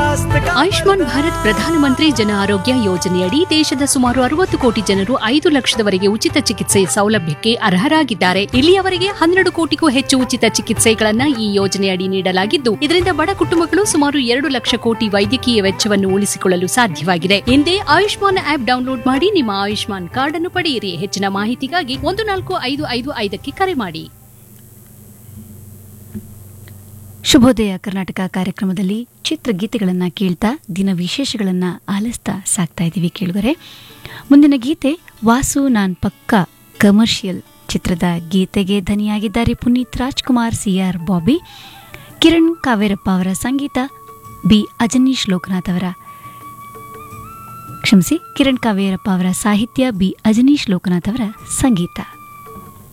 स्वास्थ्य का ಆಯುಷ್ಮಾನ್ ಭಾರತ್ ಪ್ರಧಾನಮಂತ್ರಿ ಜನ ಆರೋಗ್ಯ ಯೋಜನೆಯಡಿ ದೇಶದ ಸುಮಾರು ಅರವತ್ತು ಕೋಟಿ ಜನರು ಐದು ಲಕ್ಷದವರೆಗೆ ಉಚಿತ ಚಿಕಿತ್ಸೆ ಸೌಲಭ್ಯಕ್ಕೆ ಅರ್ಹರಾಗಿದ್ದಾರೆ ಇಲ್ಲಿಯವರೆಗೆ ಹನ್ನೆರಡು ಕೋಟಿಗೂ ಹೆಚ್ಚು ಉಚಿತ ಚಿಕಿತ್ಸೆಗಳನ್ನ ಈ ಯೋಜನೆಯಡಿ ನೀಡಲಾಗಿದ್ದು ಇದರಿಂದ ಬಡ ಕುಟುಂಬಗಳು ಸುಮಾರು ಎರಡು ಲಕ್ಷ ಕೋಟಿ ವೈದ್ಯಕೀಯ ವೆಚ್ಚವನ್ನು ಉಳಿಸಿಕೊಳ್ಳಲು ಸಾಧ್ಯವಾಗಿದೆ ಹಿಂದೆ ಆಯುಷ್ಮಾನ್ ಆಪ್ ಡೌನ್ಲೋಡ್ ಮಾಡಿ ನಿಮ್ಮ ಆಯುಷ್ಮಾನ್ ಕಾರ್ಡ್ ಅನ್ನು ಪಡೆಯಿರಿ ಹೆಚ್ಚಿನ ಮಾಹಿತಿಗಾಗಿ ಒಂದು ನಾಲ್ಕು ಐದು ಐದು ಐದಕ್ಕೆ ಕರೆ ಮಾಡಿ ಶುಭೋದಯ ಕರ್ನಾಟಕ ಕಾರ್ಯಕ್ರಮದಲ್ಲಿ ಚಿತ್ರಗೀತೆಗಳನ್ನು ಕೇಳ್ತಾ ದಿನ ವಿಶೇಷಗಳನ್ನ ಆಲಿಸ್ತಾ ಸಾಕ್ತಾ ಇದ್ದೀವಿ ಕೇಳುವರೆ ಮುಂದಿನ ಗೀತೆ ವಾಸು ನಾನ್ ಪಕ್ಕ ಕಮರ್ಷಿಯಲ್ ಚಿತ್ರದ ಗೀತೆಗೆ ಧನಿಯಾಗಿದ್ದಾರೆ ಪುನೀತ್ ರಾಜ್ಕುಮಾರ್ ಸಿಆರ್ ಬಾಬಿ ಕಿರಣ್ ಕಾವೇರಪ್ಪ ಅವರ ಸಂಗೀತ ಬಿ ಅಜನೀಶ್ ಲೋಕನಾಥ್ ಅವರ ಕ್ಷಮಿಸಿ ಕಿರಣ್ ಕಾವೇರಪ್ಪ ಅವರ ಸಾಹಿತ್ಯ ಬಿ ಅಜನೀಶ್ ಲೋಕನಾಥ್ ಅವರ ಸಂಗೀತ